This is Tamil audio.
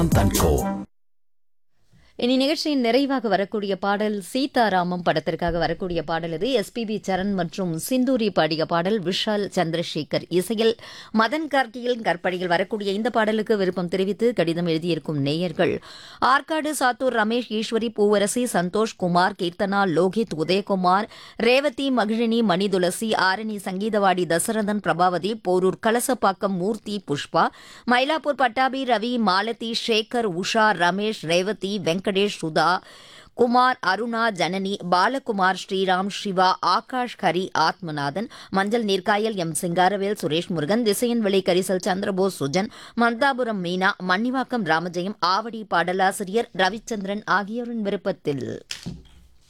தன்கோ இனி நிகழ்ச்சியின் நிறைவாக வரக்கூடிய பாடல் சீதாராமம் படத்திற்காக வரக்கூடிய பாடல் இது எஸ்பிபி சரண் மற்றும் சிந்தூரி பாடிய பாடல் விஷால் சந்திரசேகர் இசையில் மதன் கார்கியின் கற்பனையில் வரக்கூடிய இந்த பாடலுக்கு விருப்பம் தெரிவித்து கடிதம் எழுதியிருக்கும் நேயர்கள் ஆற்காடு சாத்தூர் ரமேஷ் ஈஸ்வரி பூவரசி சந்தோஷ் குமார் கீர்த்தனா லோகித் உதயகுமார் ரேவதி மகிழினி மணிதுளசி ஆரணி சங்கீதவாடி தசரதன் பிரபாவதி போரூர் கலசப்பாக்கம் மூர்த்தி புஷ்பா மயிலாப்பூர் பட்டாபி ரவி மாலதி சேகர் உஷா ரமேஷ் ரேவதி வெங்கடேஷ் சுதா குமார் அருணா ஜனனி பாலகுமார் ஸ்ரீராம் சிவா ஆகாஷ் ஹரி ஆத்மநாதன் மஞ்சள் நீர்க்காயல் எம் சிங்காரவேல் சுரேஷ் முருகன் திசையன் விளை கரிசல் சந்திரபோஸ் சுஜன் மந்தாபுரம் மீனா மன்னிவாக்கம் ராமஜெயம் ஆவடி பாடலாசிரியர் ரவிச்சந்திரன் ஆகியோரின் விருப்பத்தில்